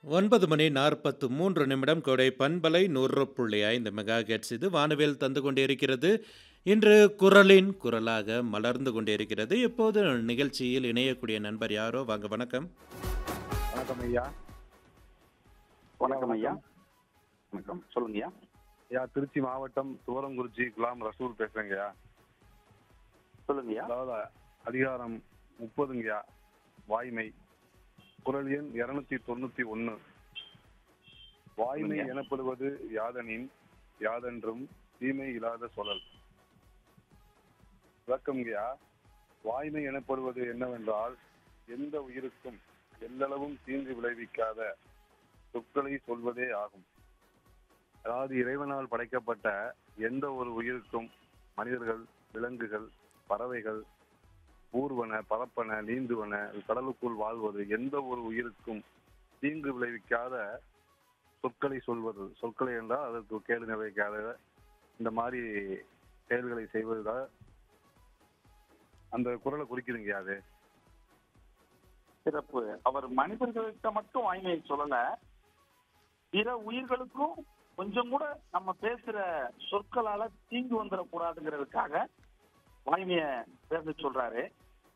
ஒன்பது மணி நாற்பத்து மூன்று நிமிடம் கோடை பண்பலை நூறு புள்ளி ஐந்து மெகா ஹெட்ஸ் இது வானவில் தந்து கொண்டிருக்கிறது இன்று குரலின் குரலாக மலர்ந்து கொண்டிருக்கிறது இப்போது நிகழ்ச்சியில் இணையக்கூடிய நண்பர் யாரோ வாங்க வணக்கம் வணக்கம் ஐயா வணக்கம் ஐயா வணக்கம் சொல்லுங்க ஐயா ஐயா திருச்சி மாவட்டம் துவரங்குறிச்சி குலாம் ரசூல் பேசுறேங்கய்யா சொல்லுங்க ஐயா அதாவது அதிகாரம் முப்பதுங்கய்யா வாய்மை குரல் எண் இருநூத்தி தொண்ணூத்தி ஒண்ணு வாய்மை சொல்லுங்க. எனப்படுவது யாதனின் யாதென்றும் தீமை இல்லாத சொல்லல் விளக்கம்ங்கய்யா வாய்மை எனப்படுவது என்னவென்றால் எந்த உயிருக்கும் எல்லளவும் தீங்கு விளைவிக்காத சொற்களை சொல்வதே ஆகும் அதாவது இறைவனால் படைக்கப்பட்ட எந்த ஒரு உயிருக்கும் மனிதர்கள் விலங்குகள் பறவைகள் ஊர்வன பறப்பன நீந்துவன கடலுக்குள் வாழ்வது எந்த ஒரு உயிருக்கும் தீங்கு விளைவிக்காத சொற்களை சொல்வது சொற்களை என்றால் அதற்கு கேடு நிலைக்காத இந்த மாதிரி செயல்களை செய்வதுதான் அந்த குரலை குறிக்குதுங்க அது சிறப்பு அவர் மனிதர்கள்ட்ட மட்டும் வாய்மையை சொல்லல பிற உயிர்களுக்கும் கொஞ்சம் கூட நம்ம பேசுற சொற்களால தீங்கு வந்துடக்கூடாதுங்கிறதுக்காக வாய்மைய பேச சொல்றாரு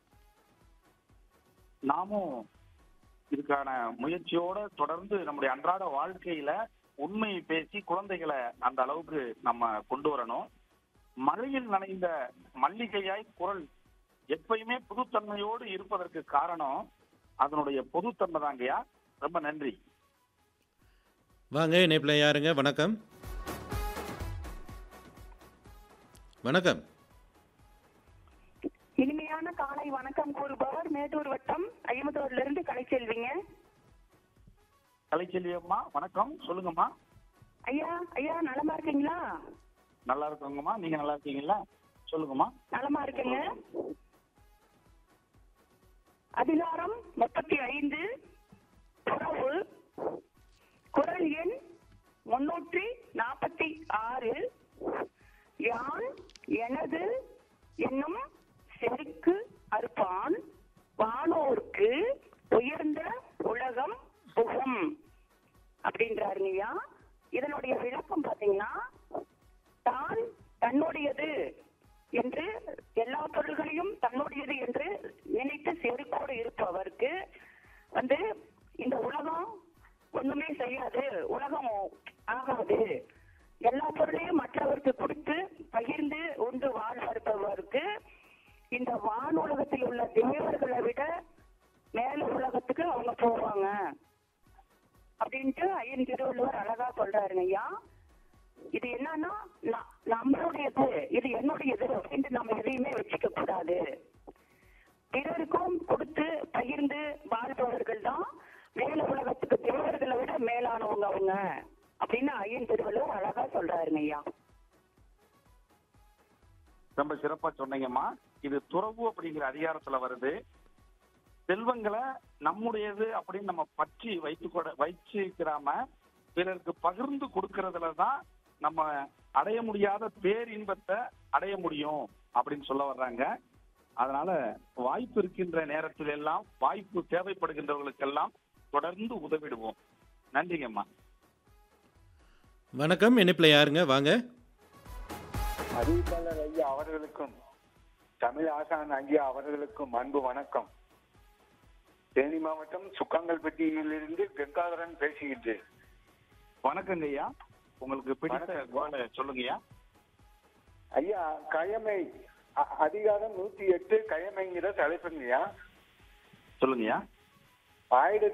நாமும் இதுக்கான முயற்சியோட தொடர்ந்து நம்முடைய அன்றாட வாழ்க்கையில உண்மையை பேசி குழந்தைகளை அந்த அளவுக்கு நம்ம கொண்டு வரணும் மழையில் நனைந்த மல்லிகையாய் குரல் எப்பயுமே புதுத்தன்மையோடு இருப்பதற்கு காரணம் அதனுடைய பொதுத்தன்மை தாங்கய்யா ரொம்ப நன்றி வாங்க இணைப்பில் யாருங்க வணக்கம் வணக்கம் இனிமையான காலை வணக்கம் கூறுபவர் மேட்டூர் வட்டம் ஐம்பத்தோர்ல இருந்து கலைச்செல்விங்க கலைச்செல்வி அம்மா வணக்கம் சொல்லுங்கம்மா ஐயா ஐயா நலமா இருக்கீங்களா நல்லா இருக்கோங்கம்மா நீங்க நல்லா இருக்கீங்களா சொல்லுங்கம்மா நலமா இருக்கீங்க அதிகாரம் முப்பத்தி ஐந்து உறவு குரல் எண் முன்னூற்றி நாற்பத்தி ஆறு யான் எனது என்னும் செருக்கு அறுப்பான் வானோர்க்கு உயர்ந்த உலகம் புகும் அப்படின்றாருங்கய்யா இதனுடைய விளக்கம் பாத்தீங்கன்னா தான் தன்னுடையது என்று எல்லா பொருள்களையும் தன்னுடையது என்று நினைத்து செருக்கோடு இருப்பவருக்கு வந்து இந்த உலகம் ஒண்ணுமே செய்யாது உலகம் ஆகாது எல்லா பொருளையும் மற்றவருக்கு கொடுத்து பகிர்ந்து உண்டு வாழ்வருப்பவருக்கு இந்த வான் உலகத்தில் உள்ள தேவர்களை விட மேல உலகத்துக்கு அவங்க போவாங்க அப்படின்ட்டு ஐயன் திருவள்ளுவர் அழகா சொல்றாருங்க ஐயா இது என்னன்னா ந- நம்மளுடையது இது என்னுடையது அப்படின்ட்டு நம்ம எதையுமே வச்சுக்க கூடாது பிறருக்கும் கொடுத்து பகிர்ந்து வாழ்பவர்கள் தான் மேல உலகத்துக்கு தேவர்களை விட மேலானவங்க அவங்க அப்படின்னு ஐயன் திருவள்ளுவர் அழகா சொல்றாருங்க ஐயா ரொம்ப சிறப்பா சொன்னீங்கம்மா இது துறவு அப்படிங்கிற அதிகாரத்துல வருது செல்வங்களை நம்முடையது அப்படின்னு நம்ம பற்றி வைத்து கூட வச்சிக்கிறாம பிறருக்கு பகிர்ந்து கொடுக்கறதுல தான் நம்ம அடைய முடியாத பேரின்பத்தை அடைய முடியும் அப்படின்னு சொல்ல வர்றாங்க அதனால வாய்ப்பு இருக்கின்ற நேரத்தில் எல்லாம் வாய்ப்பு தேவைப்படுகின்றவர்களுக்கெல்லாம் தொடர்ந்து உதவிடுவோம் நன்றிங்கம்மா வணக்கம் இணைப்பில் யாருங்க வாங்க அறிவிப்பாளர் ஐயா அவர்களுக்கும் தமிழ் ஆசான் ஐயா அவர்களுக்கும் அன்பு வணக்கம் தேனி மாவட்டம் சுக்காங்கல்பட்டியிலிருந்து கங்காதரன் பேசுகின்றேன் வணக்கங்க ஐயா உங்களுக்கு பிடித்த வணக்கம். குரலை சொல்லுங்கய்யா ஐயா கயமை அ- அதிகாரம் நூத்தி எட்டு கயமைங்கிற தலைப்புங்கய்யா சொல்லுங்கய்யா ஆயிரத்தி